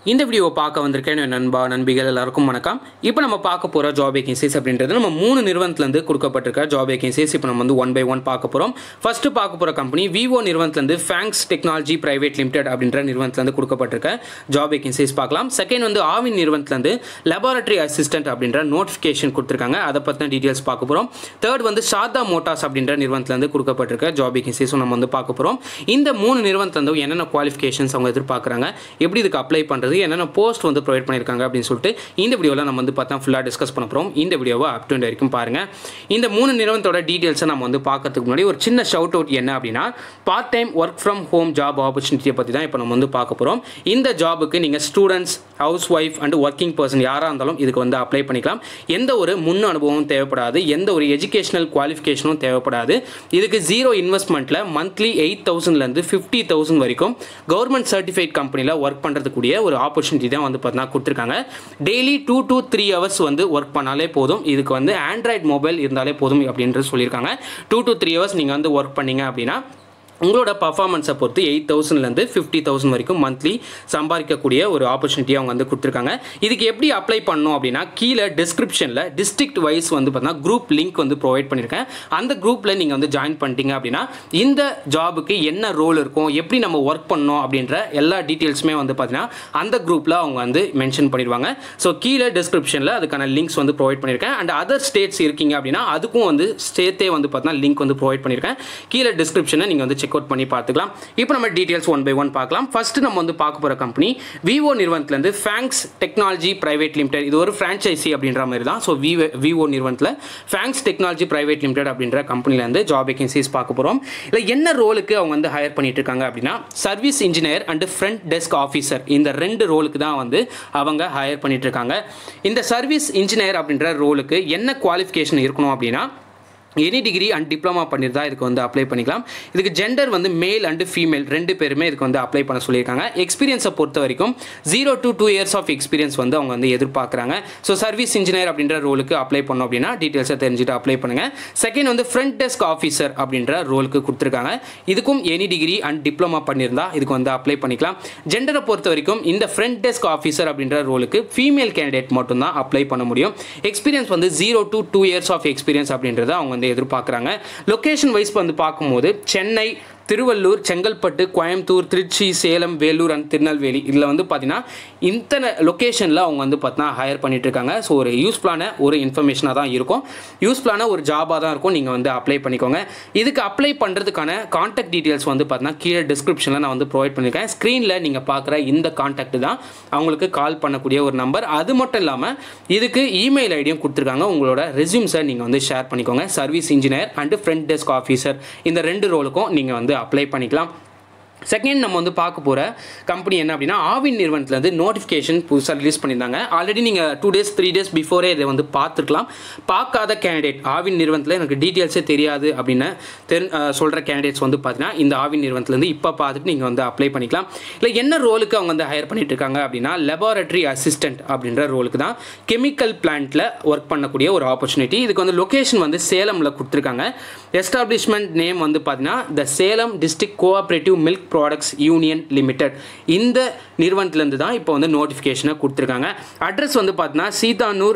இந்த வீடியோவை பார்க்க வந்திருக்கேன் என் நண்பா நண்பிகள் எல்லாருக்கும் வணக்கம் இப்போ நம்ம பார்க்க போகிற ஜாப் வேகன்சிஸ் அப்படின்றது நம்ம மூணு நிறுவனத்துலேருந்து கொடுக்கப்பட்டிருக்க ஜாப் வேகன்சிஸ் இப்போ நம்ம வந்து ஒன் பை ஒன் பார்க்க போகிறோம் ஃபர்ஸ்ட் பார்க்க போகிற கம்பெனி விவோ நிறுவனத்துலேருந்து ஃபேங்க்ஸ் டெக்னாலஜி பிரைவேட் லிமிடெட் அப்படின்ற நிறுவனத்துலேருந்து கொடுக்கப்பட்டிருக்க ஜாப் வேகன்சிஸ் பார்க்கலாம் செகண்ட் வந்து ஆவின் நிறுவனத்துலேருந்து லெபார்டரி அசிஸ்டன்ட் அப்படின்ற நோட்டிஃபிகேஷன் கொடுத்துருக்காங்க அதை பற்றின டீட்டெயில்ஸ் பார்க்க போகிறோம் தேர்ட் வந்து ஷார்தா மோட்டார்ஸ் அப்படின்ற நிறுவனத்துலேருந்து கொடுக்கப்பட்டிருக்க ஜாப் வேகன்சிஸும் நம்ம வந்து பார்க்க போகிறோம் இந்த மூணு நிறுவனத்துலேருந்து என்னென்ன குவாலிஃபிகேஷன்ஸ் அவங்க எதிர்பார்க்குறாங்க எப்படி இதுக்கு அப்ளை பண்ணுறது என்னென்ன போஸ்ட் வந்து ப்ரொவைட் பண்ணியிருக்காங்க அப்படின்னு சொல்லிட்டு இந்த வீடியோவில் நம்ம வந்து பார்த்தா ஃபுல்லாக டிஸ்கஸ் பண்ண போகிறோம் இந்த வீடியோவை அப் டு வரைக்கும் பாருங்கள் இந்த மூணு நிறுவனத்தோட டீட்டெயில்ஸை நம்ம வந்து பார்க்கறதுக்கு முன்னாடி ஒரு சின்ன ஷவுட் அவுட் என்ன அப்படின்னா part time work from home job ஆப்பர்ச்சுனிட்டியை பற்றி தான் இப்போ நம்ம வந்து பார்க்க போகிறோம் இந்த ஜாபுக்கு நீங்கள் students housewife and working person யாராக இருந்தாலும் இதுக்கு வந்து அப்ளை பண்ணிக்கலாம் எந்த ஒரு முன் அனுபவமும் தேவைப்படாது எந்த ஒரு எஜுகேஷனல் குவாலிஃபிகேஷனும் தேவைப்படாது இதுக்கு ஜீரோ இன்வெஸ்ட்மெண்ட்டில் மந்த்லி எயிட் தௌசண்ட்லேருந்து ஃபிஃப்டி தௌசண்ட் வரைக்கும் கவர்மெண்ட் சர்டிஃபைட் கம்பெனியில் ஒர்க் பண்ணுறதுக்கூடிய ஒரு ஆப்பர்ச்சுனிட்டி தான் வந்து பார்த்தீங்கன்னா கொடுத்துருக்காங்க daily two to three hours வந்து ஒர்க் பண்ணாலே போதும் இதுக்கு வந்து ஆண்ட்ராய்ட் மொபைல் இருந்தாலே போதும் அப்படின்றது சொல்லியிருக்காங்க டூ to த்ரீ ஹவர்ஸ் நீங்கள் வந்து ஒர்க் பண்ணீங்க அப்படின்னா உங்களோட பர்ஃபார்மன்ஸை பொறுத்து எயிட் தௌசண்ட்லேருந்து ஃபிஃப்டி தௌசண்ட் வரைக்கும் மந்த்லி சம்பாதிக்கக்கூடிய ஒரு ஆப்பர்ச்சுனிட்டி அவங்க வந்து கொடுத்துருக்காங்க இதுக்கு எப்படி அப்ளை பண்ணணும் அப்படின்னா கீழே டிஸ்கிரிப்ஷனில் டிஸ்ட்ரிக்ட் வைஸ் வந்து பார்த்தீங்கன்னா குரூப் லிங்க் வந்து ப்ரொவைட் பண்ணியிருக்கேன் அந்த குரூப்பில் நீங்கள் வந்து ஜாயின் பண்ணிட்டீங்க அப்படின்னா இந்த ஜாபுக்கு என்ன ரோல் இருக்கும் எப்படி நம்ம ஒர்க் பண்ணணும் அப்படின்ற எல்லா டீட்டெயில்ஸுமே வந்து பார்த்தீங்கன்னா அந்த குரூப்பில் அவங்க வந்து மென்ஷன் பண்ணிடுவாங்க ஸோ கீழே டிஸ்கிரிப்ஷனில் அதுக்கான லிங்க்ஸ் வந்து ப்ரொவைட் பண்ணியிருக்கேன் அண்ட் அதர் ஸ்டேட்ஸ் இருக்கீங்க அப்படின்னா அதுக்கும் வந்து ஸ்டேட்டே வந்து பார்த்தீங்கன்னா லிங்க் வந்து ப்ரொவைட் பண்ணியிருக்கேன் கீழே டிஸ்கிரிப்ஷனை நீங்கள் வந்து செக் அவுட் பண்ணி பார்த்துக்கலாம் இப்போ நம்ம டீட்டெயில்ஸ் ஒன் பை ஒன் பார்க்கலாம் ஃபர்ஸ்ட் நம்ம வந்து பார்க்க போகிற கம்பெனி விவோ நிறுவனத்துலேருந்து ஃபேங்க்ஸ் டெக்னாலஜி பிரைவேட் லிமிடெட் இது ஒரு ஃப்ரான்ச்சைசி அப்படின்ற மாதிரி தான் ஸோ விவோ விவோ நிறுவனத்தில் ஃபேங்க்ஸ் டெக்னாலஜி பிரைவேட் லிமிடெட் அப்படின்ற கம்பெனிலேருந்து ஜாப் வேகன்சிஸ் பார்க்க போகிறோம் இல்லை என்ன ரோலுக்கு அவங்க வந்து ஹையர் பண்ணிட்டு இருக்காங்க அப்படின்னா service engineer and front desk officer இந்த ரெண்டு ரோலுக்கு தான் வந்து அவங்க ஹையர் பண்ணிட்டு இருக்காங்க இந்த சர்வீஸ் இன்ஜினியர் அப்படின்ற ரோலுக்கு என்ன குவாலிஃபிகேஷன் இருக்கணும் அப்படின்னா எனி டிகிரி அண்ட் டிப்ளமா பண்ணியிருந்தா இதுக்கு வந்து அப்ளை பண்ணிக்கலாம் இதுக்கு ஜெண்டர் வந்து மேல் அண்டு ஃபீமேல் ரெண்டு பேருமே இதுக்கு வந்து அப்ளை பண்ண சொல்லியிருக்காங்க எக்ஸ்பீரியன்ஸை பொறுத்த வரைக்கும் zero to two years of experience வந்து அவங்க வந்து எதிர்பார்க்குறாங்க ஸோ சர்வீஸ் இன்ஜினியர் அப்படின்ற ரோலுக்கு அப்ளை பண்ணோம் அப்படின்னா டீட்டெயில்ஸை தெரிஞ்சுட்டு அப்ளை பண்ணுங்கள் செகண்ட் வந்து ஃப்ரண்ட் டெஸ்க் ஆஃபீஸர் அப்படின்ற ரோலுக்கு கொடுத்துருக்காங்க இதுக்கும் எனி டிகிரி அண்ட் டிப்ளமா பண்ணியிருந்தா இதுக்கு வந்து அப்ளை பண்ணிக்கலாம் ஜெண்டரை பொறுத்த வரைக்கும் இந்த ஃப்ரண்ட் டெஸ்க் ஆஃபீஸர் அப்படின்ற ரோலுக்கு ஃபீமேல் கேண்டிடேட் மட்டும்தான் அப்ளை பண்ண முடியும் எக்ஸ்பீரியன்ஸ் வந்து zero to two years of experience அப்படின்றத அவங்க வந்து எதிர்பார்க்குறாங்க லொக்கேஷன் வைஸ் வந்து பார்க்கும்போது சென்னை திருவள்ளூர் செங்கல்பட்டு கோயம்புத்தூர் திருச்சி சேலம் வேலூர் அண்ட் திருநெல்வேலி இதில் வந்து பார்த்தீங்கன்னா இத்தனை லொக்கேஷனில் அவங்க வந்து பார்த்தீங்கன்னா ஹையர் பண்ணிட்டு இருக்காங்க ஸோ ஒரு யூஸ்ஃபுல்லான ஒரு இன்ஃபர்மேஷனாக தான் இருக்கும் யூஸ்ஃபுல்லான ஒரு ஜாபாக தான் இருக்கும் நீங்கள் வந்து அப்ளை பண்ணிக்கோங்க இதுக்கு அப்ளை பண்ணுறதுக்கான காண்டாக்ட் டீட்டெயில்ஸ் வந்து பார்த்தீங்கன்னா கீழே டிஸ்கிரிப்ஷனில் நான் வந்து ப்ரொவைட் பண்ணியிருக்கேன் ஸ்க்ரீனில் நீங்கள் பார்க்குற இந்த காண்டாக்ட் தான் அவங்களுக்கு கால் பண்ணக்கூடிய ஒரு நம்பர் அது மட்டும் இல்லாமல் இதுக்கு இமெயில் ஐடியும் கொடுத்துருக்காங்க உங்களோட ரெஸ்யூம்ஸை நீங்கள் வந்து ஷேர் பண்ணிக்கோங்க service engineer and front desk officer இந்த ரெண்டு ரோலுக்கும் நீங்கள் வந்து அப்ளை பண்ணிக்கலாம் செகண்ட் நம்ம வந்து பார்க்க போகிற கம்பெனி என்ன அப்படின்னா ஆவின் நிறுவனத்துலேருந்து நோட்டிஃபிகேஷன் புதுசாக ரிலீஸ் பண்ணியிருந்தாங்க ஆல்ரெடி நீங்கள் டூ டேஸ் த்ரீ டேஸ் பிஃபோரே இதை வந்து பார்த்துருக்கலாம் பார்க்காத கேண்டிடேட் ஆவின் நிறுவனத்தில் எனக்கு டீட்டெயில்ஸே தெரியாது அப்படின்னு தெரி சொல்கிற கேண்டிடேட்ஸ் வந்து பார்த்தீங்கன்னா இந்த ஆவின் நிறுவனத்துலேருந்து இப்போ பார்த்துட்டு நீங்கள் வந்து அப்ளை பண்ணிக்கலாம் இல்லை என்ன ரோலுக்கு அவங்க வந்து ஹையர் பண்ணிட்டு இருக்காங்க அப்படின்னா லெபார்டரி அசிஸ்டன்ட் அப்படின்ற ரோலுக்கு தான் கெமிக்கல் பிளான்ட்டில் ஒர்க் பண்ணக்கூடிய ஒரு ஆப்பர்ச்சுனிட்டி இதுக்கு வந்து லொக்கேஷன் வந்து சேலமில் கொடுத்துருக்காங்க எஸ்டாப்ளிஷ்மெண்ட் நேம் வந்து பார்த்தீங்கன்னா the Salem district cooperative milk products union limited இந்த நிறுவனத்துலேருந்து தான் இப்போ வந்து நோட்டிஃபிகேஷனை கொடுத்துருக்காங்க அட்ரஸ் வந்து பார்த்தீங்கன்னா சீதானூர்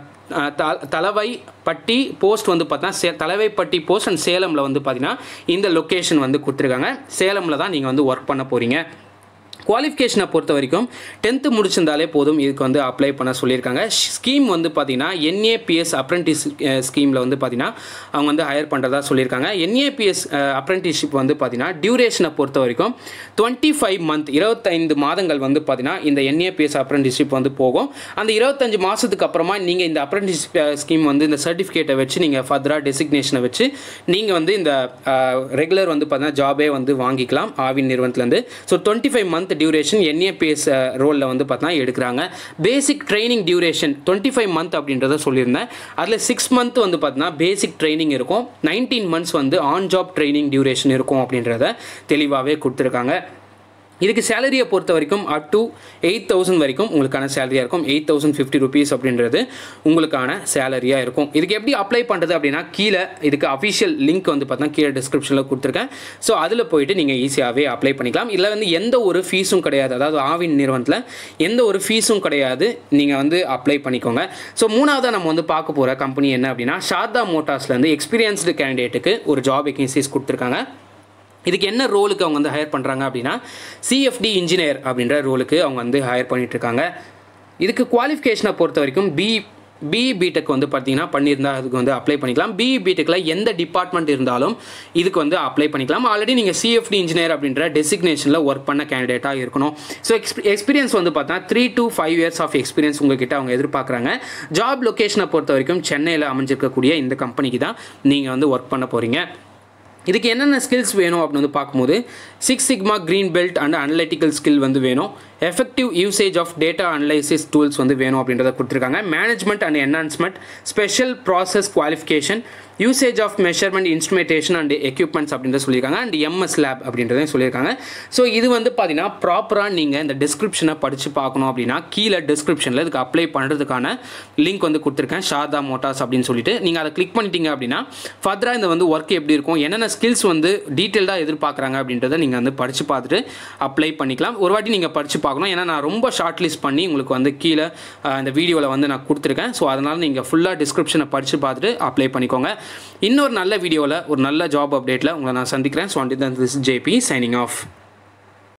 தலவை பட்டி போஸ்ட் வந்து பார்த்தீங்கன்னா சே தலைவைப்பட்டி போஸ்ட் அண்ட் சேலமில் வந்து பார்த்தீங்கன்னா இந்த லொக்கேஷன் வந்து கொடுத்துருக்காங்க சேலமில் தான் நீங்கள் வந்து ஒர்க் பண்ண போகிறீங்க குவாலிஃபிகேஷனை பொறுத்த வரைக்கும் டென்த்து முடிச்சிருந்தாலே போதும் இதுக்கு வந்து அப்ளை பண்ண சொல்லியிருக்காங்க ஸ்கீம் வந்து பார்த்தீங்கன்னா என்ஏபிஎஸ் அப்ரெண்டிஸ் ஸ்கீமில் வந்து பார்த்தீங்கன்னா அவங்க வந்து ஹையர் பண்ணுறதா சொல்லியிருக்காங்க என்ஏபிஎஸ் அப்ரெண்டிஸ்ஷிப் வந்து பார்த்தீங்கன்னா டியூரேஷனை பொறுத்த வரைக்கும் டுவெண்ட்டி ஃபைவ் மந்த் இருபத்தைந்து மாதங்கள் வந்து பார்த்தீங்கன்னா இந்த என்ஏபிஎஸ் அப்ரெண்டிஸ்ஷிப் வந்து போகும் அந்த இருபத்தஞ்சு மாதத்துக்கு அப்புறமா நீங்கள் இந்த அப்ரெண்டிஸ்ஷிப் ஸ்கீம் வந்து இந்த சர்டிஃபிகேட்டை வச்சு நீங்கள் ஃபர்தராக டெசிக்னேஷனை வச்சு நீங்கள் வந்து இந்த ரெகுலர் வந்து பார்த்தீங்கன்னா ஜாபே வந்து வாங்கிக்கலாம் ஆவின் நிறுவனத்துலேருந்து so twenty five month duration NAPS ரோலில் வந்து பார்த்தீங்கன்னா எடுக்கிறாங்க basic training duration twenty five month அப்படின்றத சொல்லியிருந்தேன் அதில் சிக்ஸ் மந்த் வந்து பார்த்தீங்கன்னா பேசிக் ட்ரைனிங் இருக்கும் நைன்டீன் மந்த்ஸ் வந்து ஆன் ஜாப் ட்ரைனிங் டியூரேஷன் இருக்கும் அப்படின்றத தெளிவாகவே கொடுத்துருக்காங்க இதுக்கு சேலரியை பொறுத்த வரைக்கும் அப் டு எயிட் தௌசண்ட் வரைக்கும் உங்களுக்கான சேலரியாக இருக்கும் எயிட் தௌசண்ட் ஃபிஃப்டி ருபீஸ் அப்படின்றது உங்களுக்கான சேலரியாக இருக்கும் இதுக்கு எப்படி அப்ளை பண்ணுறது அப்படின்னா கீழே இதுக்கு அஃபிஷியல் லிங்க் வந்து பார்த்தீங்கன்னா கீழே டிஸ்கிரிப்ஷனில் கொடுத்துருக்கேன் ஸோ அதில் போயிட்டு நீங்கள் ஈஸியாகவே அப்ளை பண்ணிக்கலாம் இல்லை வந்து எந்த ஒரு ஃபீஸும் கிடையாது அதாவது ஆவின் நிறுவனத்தில் எந்த ஒரு ஃபீஸும் கிடையாது நீங்கள் வந்து அப்ளை பண்ணிக்கோங்க ஸோ மூணாவதாக நம்ம வந்து பார்க்க போகிற கம்பெனி என்ன அப்படின்னா ஷார்தா மோட்டார்ஸ்லேருந்து எக்ஸ்பீரியன்ஸ்டு கேண்டிடேட்டுக்கு ஒரு ஜாப் வேகன்சிஸ் கொடுத்துருக்காங்க இதுக்கு என்ன ரோலுக்கு அவங்க வந்து ஹையர் பண்ணுறாங்க அப்படின்னா சிஎஃப்டி இன்ஜினியர் அப்படின்ற ரோலுக்கு அவங்க வந்து ஹையர் பண்ணிட்டு இருக்காங்க இதுக்கு குவாலிஃபிகேஷனை பொறுத்த வரைக்கும் பி பிஇ பிடெக் வந்து பார்த்தீங்கன்னா பண்ணியிருந்தா அதுக்கு வந்து அப்ளை பண்ணிக்கலாம் பிஇ பிடெக்கில் எந்த டிபார்ட்மெண்ட் இருந்தாலும் இதுக்கு வந்து அப்ளை பண்ணிக்கலாம் ஆல்ரெடி நீங்கள் சிஎஃப்டி இன்ஜினியர் அப்படின்ற டெசிக்னேஷனில் ஒர்க் பண்ண கேண்டிடேட்டாக இருக்கணும் ஸோ எக்ஸ்பி எக்ஸ்பீரியன்ஸ் வந்து பார்த்தா three to five years of experience உங்ககிட்ட அவங்க எதிர்பார்க்குறாங்க ஜாப் லொக்கேஷனை பொறுத்த வரைக்கும் சென்னையில் அமைஞ்சிருக்கக்கூடிய இந்த கம்பெனிக்கு தான் நீங்கள் வந்து ஒர்க் பண்ண போகிறீங்க இதுக்கு என்னென்ன ஸ்கில்ஸ் வேணும் அப்படின்னு வந்து பார்க்கும்போது six sigma green belt and analytical skill வந்து வேணும் effective usage of data analysis tools வந்து வேணும் அப்படின்றத கொடுத்துருக்காங்க management and enhancement special process qualification usage of measurement instrumentation and equipments அப்படின்றத சொல்லியிருக்காங்க அண்ட் எம்எஸ் லேப் அப்படின்றதையும் சொல்லியிருக்காங்க ஸோ இது வந்து பார்த்தீங்கன்னா ப்ராப்பராக நீங்கள் இந்த டிஸ்கிரிப்ஷனை படித்து பார்க்கணும் அப்படின்னா கீழே டிஸ்கிரிப்ஷனில் இதுக்கு அப்ளை பண்ணுறதுக்கான லிங்க் வந்து கொடுத்துருக்கேன் ஷாதா மோட்டார்ஸ் அப்படின்னு சொல்லிட்டு நீங்கள் அதை கிளிக் பண்ணிட்டீங்க அப்படின்னா ஃபர்தராக இந்த வந்து ஒர்க் எப்படி இருக்கும் என்னென்ன ஸ்கில்ஸ் வந்து டீட்டெயில்டாக எதிர்பார்க்குறாங்க அப்படின்றத நீங்கள் வந்து படித்து பார்த்துட்டு அப்ளை பண்ணிக்கலாம் ஒரு வாட்டி நீங்கள் படித்து பார்க்கணும் ஏன்னா நான் ரொம்ப ஷார்ட் லிஸ்ட் பண்ணி உங்களுக்கு வந்து கீழே அஹ், இந்த வீடியோவில் வந்து நான் கொடுத்துருக்கேன் ஸோ அதனால் நீங்கள் ஃபுல்லாக டிஸ்கிரிப்ஷனை படித்து பார்த்துட்டு அப்ளை பண்ணிக்கோங்க இன்னொரு நல்ல வீடியோவில் ஒரு நல்ல ஜாப் அப்டேட்டில் உங்களை நான் சந்திக்கிறேன் so and this JP signing of